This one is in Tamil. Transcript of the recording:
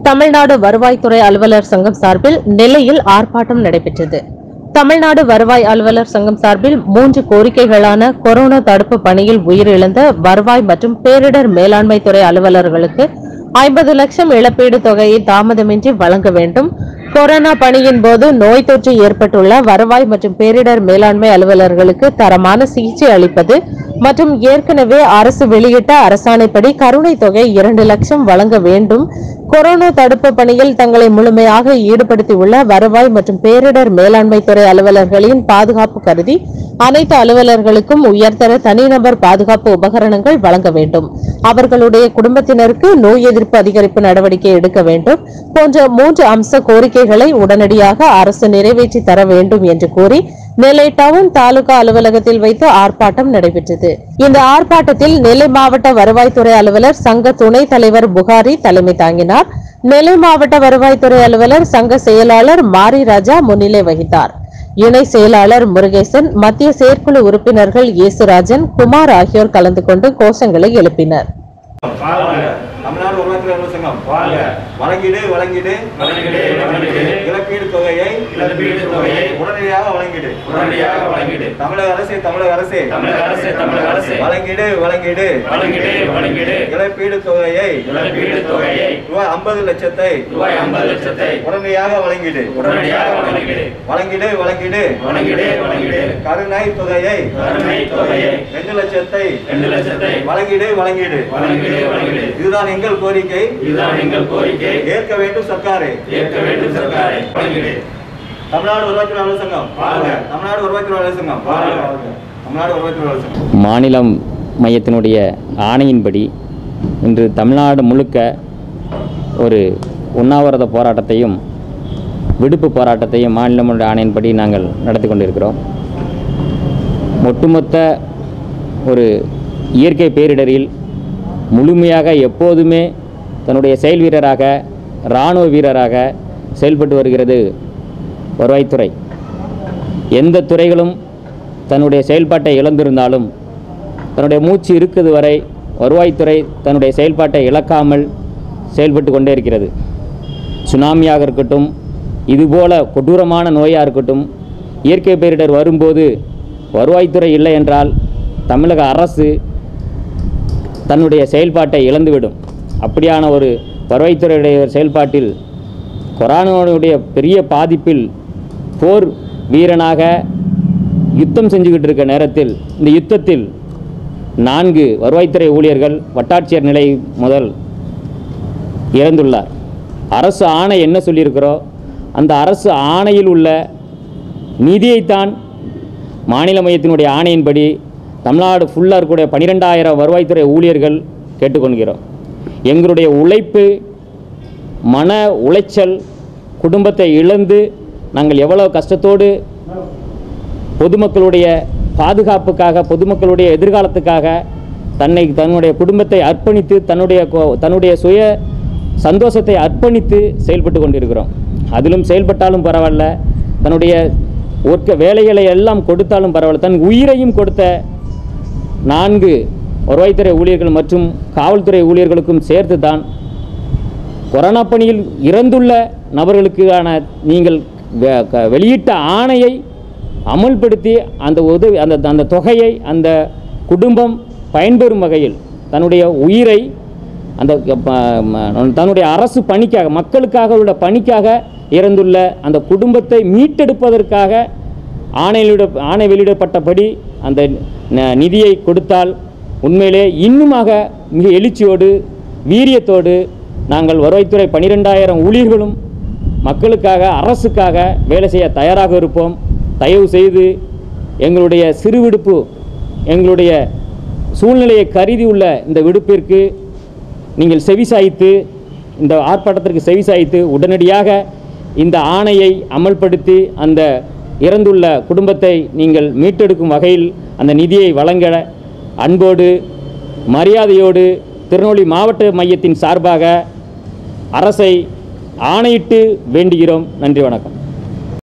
தமிழ்நாடு வருவாய்த்துறை அலுவலர் சங்கம் சார்பில் நெல்லையில் ஆர்ப்பாட்டம் நடைபெற்றது தமிழ்நாடு வருவாய் அலுவலர் சங்கம் சார்பில் மூன்று கோரிக்கைகளான கொரோனா தடுப்பு பணியில் உயிரிழந்த வருவாய் மற்றும் பேரிடர் மேலாண்மை துறை அலுவலர்களுக்கு ஐம்பது லட்சம் இழப்பீடு தொகையை தாமதமின்றி வழங்க வேண்டும் கொரோனா பணியின் போது நோய் தொற்று ஏற்பட்டுள்ள வருவாய் மற்றும் பேரிடர் மேலாண்மை அலுவலர்களுக்கு தரமான சிகிச்சை அளிப்பது மற்றும் ஏற்கனவே அரசு வெளியிட்ட அரசாணைப்படி கருணை தொகை இரண்டு லட்சம் வழங்க வேண்டும் கொரோனா தடுப்பு பணியில் தங்களை முழுமையாக ஈடுபடுத்தியுள்ள வருவாய் மற்றும் பேரிடர் மேலாண்மை துறை அலுவலர்களின் பாதுகாப்பு கருதி அனைத்து அலுவலர்களுக்கும் உயர்தர தனிநபர் பாதுகாப்பு உபகரணங்கள் வழங்க வேண்டும் அவர்களுடைய குடும்பத்தினருக்கு நோய் எதிர்ப்பு அதிகரிப்பு நடவடிக்கை எடுக்க வேண்டும் போன்ற மூன்று அம்ச கோரிக்கைகளை உடனடியாக அரசு நிறைவேற்றி தர வேண்டும் என்று கூறி நெல்லை டவுன் தாலுகா அலுவலகத்தில் வைத்து ஆர்ப்பாட்டம் நடைபெற்றது இந்த ஆர்ப்பாட்டத்தில் நெல்லை மாவட்ட வருவாய்த்துறை அலுவலர் சங்க துணைத் தலைவர் புகாரி தலைமை தாங்கினார் நெல்லை மாவட்ட வருவாய்த்துறை அலுவலர் சங்க செயலாளர் மாரி ராஜா முன்னிலை வகித்தார் இணை செயலாளர் முருகேசன் மத்திய செயற்குழு உறுப்பினர்கள் இயேசுராஜன் குமார் ஆகியோர் கலந்து கொண்டு கோஷங்களை எழுப்பினர் வாழ்க தமிழ்நாடு வருவாய்த்துறை அலுவலர் சங்கம் வாழ்க வழங்கிடு வழங்கிடு வழங்கிடு வழங்கிடு இழப்பீடு தொகையை இழப்பீடு தொகையை உடனடியாக வழங்கிடு உடனடியாக வழங்கிடு தமிழக அரசே தமிழக அரசே தமிழக அரசு தமிழக அரசு வழங்கிடு வழங்கிடு வழங்கிடு வழங்கிடு இழப்பீடு தொகையை இழப்பீடு தொகையை ரூபாய் ஐம்பது லட்சத்தை ரூபாய் ஐம்பது லட்சத்தை உடனடியாக வழங்கிடு உடனடியாக வழங்கிடு வழங்கிடு வழங்கிடு வழங்கிடு வழங்கிடு கருணை தொகையை கருணை தொகையை ரெண்டு லட்சத்தை ரெண்டு லட்சத்தை வழங்கிடு வழங்கிடு வழங்கிடு வழங்கிடு இதுதான் எங்கள் கோரிக்கை இதுதான் எங்கள் கோரிக்கை ஏற்க வேண்டும் சர்க்காரே ஏற்க வேண்டும் சர்க்காரை வழங்கிடு தமிழ்நாடு வருவாய்த்துறை அலுவலர் சங்கம் வாழ்க. தமிழ்நாடு வருவாய்த்துறை அலுவலர் சங்கம் வாழ்க. தமிழ்நாடு வருவாய்த்துறை அலுவலர் சங்கம் மாநிலம் மையத்தினுடைய ஆணையின்படி இன்று தமிழ்நாடு முழுக்க ஒரு உண்ணாவிரத போராட்டத்தையும் விடுப்பு போராட்டத்தையும் மாநிலமுடைய ஆணையின்படி நாங்கள் நடத்தி கொண்டிருக்கிறோம் ஒட்டுமொத்த ஒரு இயற்கை பேரிடரில் முழுமையாக எப்போதுமே தன்னுடைய செயல் வீரராக இராணுவ வீரராக செயல்பட்டு வருகிறது வருவாய்த்துறை எந்த துறைகளும் தன்னுடைய செயல்பாட்டை இழந்திருந்தாலும் தன்னுடைய மூச்சு இருக்குது வரை வருவாய்த்துறை தன்னுடைய செயல்பாட்டை இழக்காமல் செயல்பட்டு கொண்டே இருக்கிறது சுனாமியாக இருக்கட்டும் இதுபோல கொடூரமான நோயாக இருக்கட்டும் இயற்கை பேரிடர் வரும்போது வருவாய்த்துறை இல்லை என்றால் தமிழக அரசு தன்னுடைய செயல்பாட்டை இழந்துவிடும் அப்படியான ஒரு வருவாய்த்துறையுடைய செயல்பாட்டில் கொரோனாவுடைய பெரிய பாதிப்பில் போர் வீரனாக யுத்தம் செஞ்சுக்கிட்டு இருக்க நேரத்தில் இந்த யுத்தத்தில் நான்கு வருவாய்த்துறை ஊழியர்கள் வட்டாட்சியர் நிலை முதல் இறந்துள்ளார் அரசு ஆணை என்ன சொல்லியிருக்கிறோ அந்த அரசு ஆணையில் உள்ள நிதியைத்தான் மாநில மையத்தினுடைய ஆணையின்படி தமிழ்நாடு ஃபுல்லாக இருக்கக்கூடிய பன்னிரெண்டாயிரம் வருவாய்த்துறை ஊழியர்கள் கேட்டுக்கொள்கிறோம் எங்களுடைய உழைப்பு மன உளைச்சல் குடும்பத்தை இழந்து நாங்கள் எவ்வளோ கஷ்டத்தோடு பொதுமக்களுடைய பாதுகாப்புக்காக பொதுமக்களுடைய எதிர்காலத்துக்காக தன்னை தன்னுடைய குடும்பத்தை அர்ப்பணித்து தன்னுடைய கொ- தன்னுடைய சுய சந்தோஷத்தை அர்ப்பணித்து செயல்பட்டு கொண்டிருக்கிறோம் அதிலும் செயல்பட்டாலும் பரவாயில்ல தன்னுடைய ஒர்க்க வேலைகளை எல்லாம் கொடுத்தாலும் பரவாயில்ல தன் உயிரையும் கொடுத்த நான்கு வருவாய்த்துறை ஊழியர்கள் மற்றும் காவல்துறை ஊழியர்களுக்கும் சேர்த்து தான் கொரோனா பணியில் இறந்துள்ள நபர்களுக்கான நீங்கள் வெ- க- வெளியிட்ட ஆணையை அமல்படுத்தி அந்த உதவி அந்த அந்த தொகையை அந்த குடும்பம் பயன்பெறும் வகையில் தன்னுடைய உயிரை அந்த ப- ம- தன்னுடைய அரசு பணிக்காக மக்களுக்காக உள்ள பணிக்காக இறந்துள்ள அந்த குடும்பத்தை மீட்டெடுப்பதற்காக ஆணையிலிட ஆணை வெளியிடப்பட்டபடி அந்த ந- நிதியை கொடுத்தால் உண்மையிலே இன்னுமாக மிக எழுச்சியோடு வீரியத்தோடு நாங்கள் வருவாய்த்துறை பன்னிரெண்டாயிரம் ஊழியர்களும் மக்களுக்காக அரசுக்காக வேலை செய்ய தயாராக இருப்போம் தயவு செய்து எங்களுடைய சிறு விடுப்பு எங்களுடைய சூழ்நிலையை கருதி உள்ள இந்த விடுப்பிற்கு நீங்கள் செவிசாய்த்து இந்த ஆர்ப்பாட்டத்திற்கு செவிசாய்த்து உடனடியாக இந்த ஆணையை அமல்படுத்தி அந்த இறந்துள்ள குடும்பத்தை நீங்கள் மீட்டெடுக்கும் வகையில் அந்த நிதியை வழங்க அன்போடு மரியாதையோடு திருநெல்வேலி மாவட்ட மையத்தின் சார்பாக அரசை ஆணையிட்டு வேண்டுகிறோம் நன்றி வணக்கம்